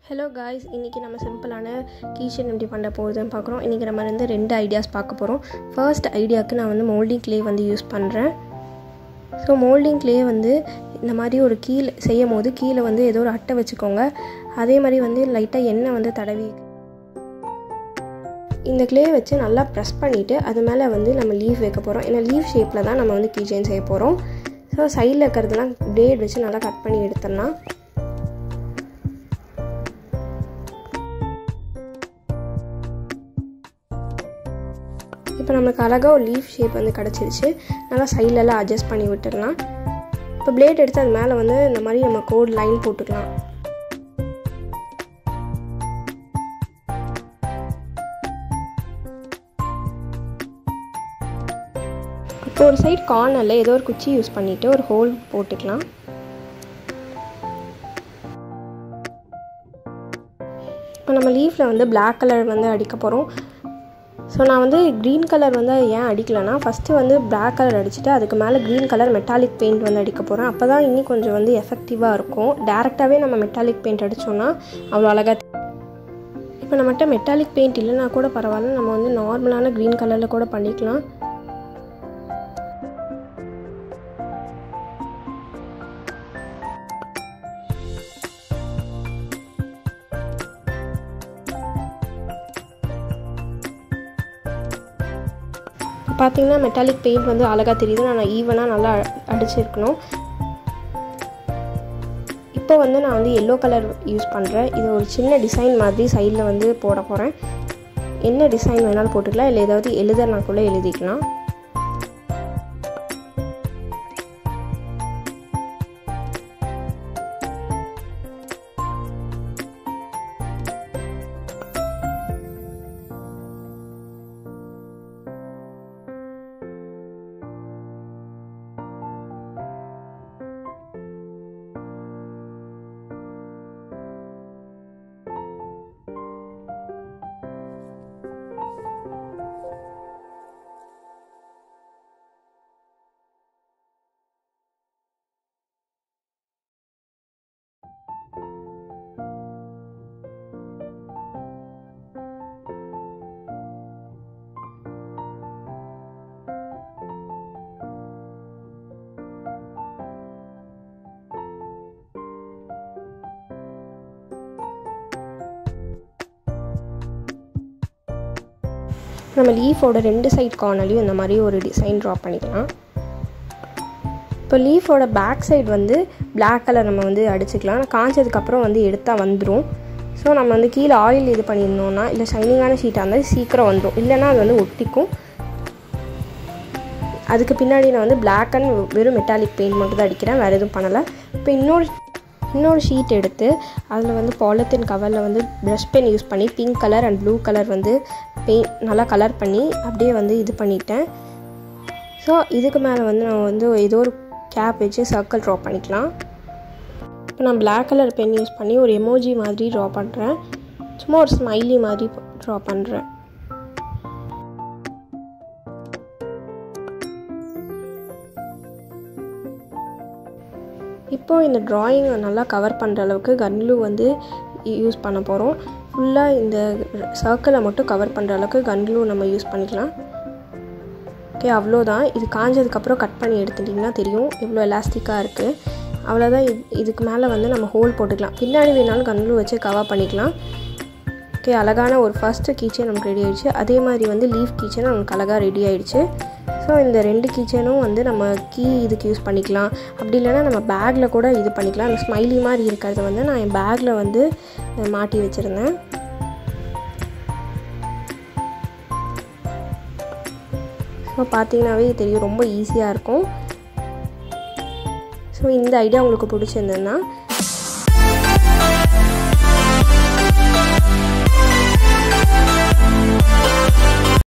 hello guys இன்றைக்கி நம்ம சிம்பிளான கீச்சன் எப்படி பண்ண போகுதுன்னு பார்க்குறோம் இன்றைக்கி நம்ம வந்து ரெண்டு ஐடியாஸ் பார்க்க போகிறோம் ஃபர்ஸ்ட் ஐடியாவுக்கு நான் வந்து மோல்டிங் க்ளே வந்து யூஸ் பண்ணுறேன் ஸோ மோல்டிங் க்ளே வந்து இந்த மாதிரி ஒரு கீழே செய்யும் போது கீழே வந்து ஏதோ ஒரு அட்டை வச்சுக்கோங்க அதே மாதிரி வந்து லைட்டாக எண்ணெய் வந்து தடவி இந்த க்ளே வச்சு நல்லா ப்ரெஸ் பண்ணிவிட்டு அது மேலே வந்து நம்ம லீஃப் வைக்க போகிறோம் ஏன்னா லீஃப் ஷேப்பில் தான் நம்ம வந்து கீச்சைன் செய்ய போகிறோம் ஸோ சைடில் இருக்கிறதுலாம் பிளேட் வச்சு நல்லா கட் பண்ணி எடுத்துடலாம் இப்போ நம்மளுக்கு அழகாக ஒரு லீஃப் ஷேப் வந்து கிடச்சிருச்சு நல்லா சைட்லலாம் அட்ஜஸ்ட் பண்ணி விட்டுடலாம் இப்போ பிளேட் எடுத்து அது மேலே வந்து இந்த மாதிரி நம்ம கோட் லைன் போட்டுக்கலாம் இப்போ ஒரு சைட் கார்னரில் ஏதோ ஒரு குச்சி யூஸ் பண்ணிவிட்டு ஒரு ஹோல் போட்டுக்கலாம் இப்போ நம்ம லீஃபில் வந்து பிளாக் கலர் வந்து அடிக்க போகிறோம் ஸோ நான் வந்து க்ரீன் கலர் வந்து ஏன் அடிக்கலைன்னா ஃபஸ்ட்டு வந்து பிளாக் கலர் அடிச்சுட்டு அதுக்கு மேலே க்ரீன் கலர் மெட்டாலிக் பெயிண்ட் வந்து அடிக்க போகிறேன் அப்போ தான் இன்னும் கொஞ்சம் வந்து எஃபெக்டிவாக இருக்கும் டேரெக்டாகவே நம்ம மெட்டாலிக் பெயிண்ட் அடித்தோன்னா அவ்வளோ அழகாக இப்போ நம்மகிட்ட மெட்டாலிக் பெயிண்ட் இல்லைனா கூட பரவாயில்ல நம்ம வந்து நார்மலான க்ரீன் கலரில் கூட பண்ணிக்கலாம் பார்த்தீங்கன்னா மெட்டாலிக் பெயிண்ட் வந்து அழகாக தெரியுது நான் ஈவனாக நல்லா அடிச்சிருக்கணும் இப்போ வந்து நான் வந்து எல்லோ கலர் யூஸ் பண்ணுறேன் இது ஒரு சின்ன டிசைன் மாதிரி சைடில் வந்து போட போகிறேன் என்ன டிசைன் வேணாலும் போட்டுக்கலாம் இல்லை ஏதாவது எழுதனா கூட எழுதிக்கலாம் நம்ம லீஃபோட ரெண்டு சைட் கார்னர்லையும் இந்த மாதிரி ஒரு டிசைன் ட்ரா பண்ணிக்கலாம் இப்போ லீஃபோட பேக் சைடு வந்து பிளாக் கலர் நம்ம வந்து அடிச்சுக்கலாம் காஞ்சதுக்கப்புறம் வந்து எடுத்தால் வந்துடும் ஸோ நம்ம வந்து கீழே ஆயில் இது பண்ணியிருந்தோம்னா இல்லை ஷைனிங்கான ஷீட்டாக இருந்தால் சீக்கிரம் வந்துடும் இல்லைனா அது வந்து ஒட்டிக்கும் அதுக்கு பின்னாடி நான் வந்து பிளாக் அண்ட் வெறும் மெட்டாலிக் பெயிண்ட் மட்டும் தான் அடிக்கிறேன் வேறு எதுவும் பண்ணலை இப்போ இன்னொரு இன்னொரு ஷீட் எடுத்து அதில் வந்து பாலித்தீன் கவரில் வந்து ப்ரஷ் பென் யூஸ் பண்ணி pink colour and blue colour வந்து பெயிண்ட் நல்லா கலர் பண்ணி அப்படியே வந்து இது பண்ணிட்டேன் ஸோ இதுக்கு மேலே வந்து நம்ம வந்து ஏதோ ஒரு கேப் வச்சு சர்க்கிள் ட்ரா பண்ணிக்கலாம் இப்போ நான் பிளாக் கலர் பென் யூஸ் பண்ணி ஒரு எமோஜி மாதிரி ட்ரா பண்ணுறேன் சும்மா ஒரு ஸ்மைலி மாதிரி ட்ரா பண்ணுறேன் இப்போது இந்த ட்ராயிங்கை நல்லா கவர் பண்ணுற அளவுக்கு கன்லூ வந்து யூஸ் பண்ண போகிறோம் ஃபுல்லாக இந்த சர்க்கிளை மட்டும் கவர் பண்ணுற அளவுக்கு கன்லூ நம்ம யூஸ் பண்ணிக்கலாம் ஓகே அவ்வளோதான் இது காஞ்சதுக்கப்புறம் கட் பண்ணி எடுத்துட்டிங்கன்னா தெரியும் எவ்வளோ எலாஸ்டிக்காக இருக்குது அவ்வளோதான் இது இதுக்கு மேலே வந்து நம்ம ஹோல் போட்டுக்கலாம் பின்னாடி வேணாலும் கன்லூ வச்சு கவர் பண்ணிக்கலாம் ஓகே அழகான ஒரு ஃபஸ்ட்டு கீச்சன் நமக்கு ரெடி ஆகிடுச்சு அதே மாதிரி வந்து லீஃப் கீச்சன் நமக்கு அழகாக ரெடி ஆகிடுச்சு ஸோ இந்த ரெண்டு கீச்சனும் வந்து நம்ம கீ இதுக்கு யூஸ் பண்ணிக்கலாம் அப்படி இல்லைனா நம்ம பேக்கில் கூட இது பண்ணிக்கலாம் அந்த ஸ்மைலி மாதிரி இருக்கிறத வந்து நான் என் பேக்கில் வந்து மாட்டி வச்சுருந்தேன் ஸோ பார்த்தீங்கன்னாவே தெரியும் ரொம்ப ஈஸியாக இருக்கும் ஸோ இந்த ஐடியா உங்களுக்கு பிடிச்சிருந்ததுன்னா